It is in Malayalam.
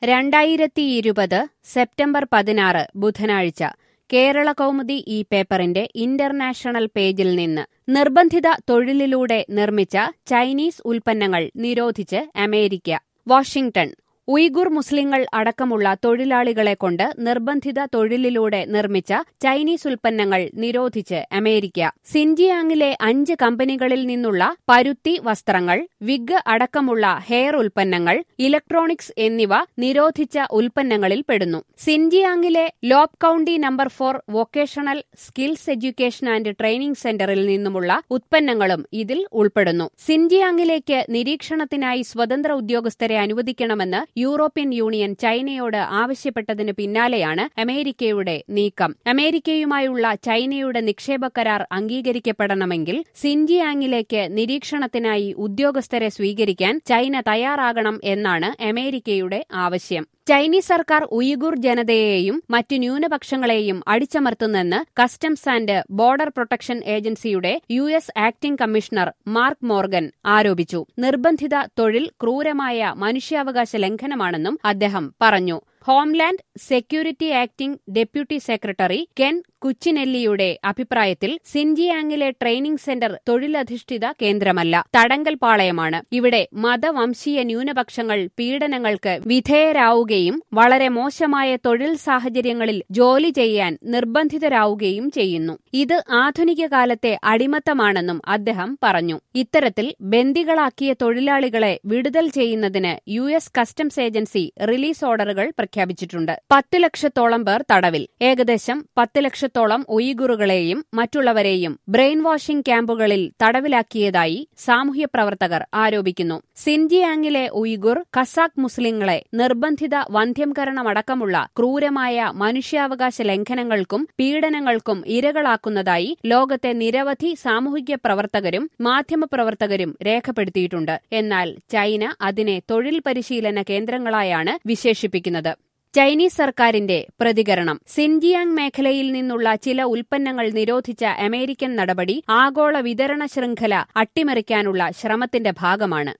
രണ്ടായിരത്തി ഇരുപത് സെപ്റ്റംബർ പതിനാറ് ബുധനാഴ്ച കേരള കൗമുദി ഈ പേപ്പറിന്റെ ഇന്റർനാഷണൽ പേജിൽ നിന്ന് നിർബന്ധിത തൊഴിലിലൂടെ നിർമ്മിച്ച ചൈനീസ് ഉൽപ്പന്നങ്ങൾ നിരോധിച്ച് അമേരിക്ക വാഷിംഗ്ടൺ ഉയ്ഗുർ മുസ്ലിങ്ങൾ അടക്കമുള്ള തൊഴിലാളികളെ കൊണ്ട് നിർബന്ധിത തൊഴിലിലൂടെ നിർമ്മിച്ച ചൈനീസ് ഉൽപ്പന്നങ്ങൾ നിരോധിച്ച് അമേരിക്ക സിൻജിയാങ്ങിലെ അഞ്ച് കമ്പനികളിൽ നിന്നുള്ള പരുത്തി വസ്ത്രങ്ങൾ വിഗ് അടക്കമുള്ള ഹെയർ ഉൽപ്പന്നങ്ങൾ ഇലക്ട്രോണിക്സ് എന്നിവ നിരോധിച്ച ഉൽപ്പന്നങ്ങളിൽ പെടുന്നു സിൻജിയാങ്ങിലെ Lop county number four vocational skills education and training സെന്ററിൽ നിന്നുമുള്ള ഉത്പന്നങ്ങളും ഇതിൽ ഉൾപ്പെടുന്നു സിൻജിയാങ്ങിലേക്ക് നിരീക്ഷണത്തിനായി സ്വതന്ത്ര ഉദ്യോഗസ്ഥരെ അനുവദിക്കണമെന്ന് യൂറോപ്യൻ യൂണിയൻ ചൈനയോട് ആവശ്യപ്പെട്ടതിന് പിന്നാലെയാണ് അമേരിക്കയുടെ നീക്കം അമേരിക്കയുമായുള്ള ചൈനയുടെ നിക്ഷേപ കരാർ അംഗീകരിക്കപ്പെടണമെങ്കിൽ സിൻജിയാങ്ങിലേക്ക് നിരീക്ഷണത്തിനായി ഉദ്യോഗസ്ഥരെ സ്വീകരിക്കാൻ ചൈന തയ്യാറാകണം എന്നാണ് അമേരിക്കയുടെ ആവശ്യം ചൈനീസ് സർക്കാർ ഉയ്ഗുർ ജനതയെയും മറ്റു ന്യൂനപക്ഷങ്ങളെയും അടിച്ചമർത്തുന്നെന്ന് കസ്റ്റംസ് ആൻഡ് ബോർഡർ പ്രൊട്ടക്ഷൻ ഏജൻസിയുടെ U S acting commissioner Mark Morgan ആരോപിച്ചു നിർബന്ധിത തൊഴിൽ ക്രൂരമായ മനുഷ്യാവകാശ ലംഘനമാണെന്നും അദ്ദേഹം പറഞ്ഞു homeland security acting deputy secretary Ken കുച്ചിനെല്ലിയുടെ അഭിപ്രായത്തിൽ സിൻജിയാങ്ങിലെ ട്രെയിനിംഗ് സെന്റർ തൊഴിലധിഷ്ഠിത കേന്ദ്രമല്ല തടങ്കൽ പാളയമാണ് ഇവിടെ മതവംശീയ ന്യൂനപക്ഷങ്ങൾ പീഡനങ്ങൾക്ക് വിധേയരാവുകയും വളരെ മോശമായ തൊഴിൽ സാഹചര്യങ്ങളിൽ ജോലി ചെയ്യാൻ നിർബന്ധിതരാവുകയും ചെയ്യുന്നു ഇത് ആധുനിക കാലത്തെ അടിമത്തമാണെന്നും അദ്ദേഹം പറഞ്ഞു ഇത്തരത്തിൽ ബന്ദികളാക്കിയ തൊഴിലാളികളെ വിടുതൽ ചെയ്യുന്നതിന് U S customs agency release ഓർഡറുകൾ പ്രഖ്യാപിച്ചിട്ടുണ്ട് പത്ത് ലക്ഷത്തോളം പേർ തടവിൽ ഏകദേശം പത്ത് ലക്ഷത്തോളം ഉയ്ഗുറുകളെയും മറ്റുള്ളവരെയും ബ്രെയിൻ വാഷിംഗ് ക്യാമ്പുകളിൽ തടവിലാക്കിയതായി സാമൂഹ്യ പ്രവർത്തകർ ആരോപിക്കുന്നു സിൻജിയാങ്ങിലെ ഉയ്ഗുർ ഖസാക്ക് മുസ്ലിങ്ങളെ നിർബന്ധിത വന്ധ്യംകരണമടക്കമുള്ള ക്രൂരമായ മനുഷ്യാവകാശ ലംഘനങ്ങൾക്കും പീഡനങ്ങൾക്കും ഇരകളാക്കുന്നതായി ലോകത്തെ നിരവധി സാമൂഹിക പ്രവർത്തകരും മാധ്യമപ്രവർത്തകരും രേഖപ്പെടുത്തിയിട്ടുണ്ട് എന്നാൽ ചൈന അതിനെ തൊഴിൽ പരിശീലന കേന്ദ്രങ്ങളായാണ് വിശേഷിപ്പിക്കുന്നത് ചൈനീസ് സർക്കാരിന്റെ പ്രതികരണം സിൻജിയാങ് മേഖലയിൽ നിന്നുള്ള ചില ഉൽപ്പന്നങ്ങൾ നിരോധിച്ച അമേരിക്കൻ നടപടി ആഗോള വിതരണ ശൃംഖല അട്ടിമറിക്കാനുള്ള ശ്രമത്തിന്റെ ഭാഗമാണ്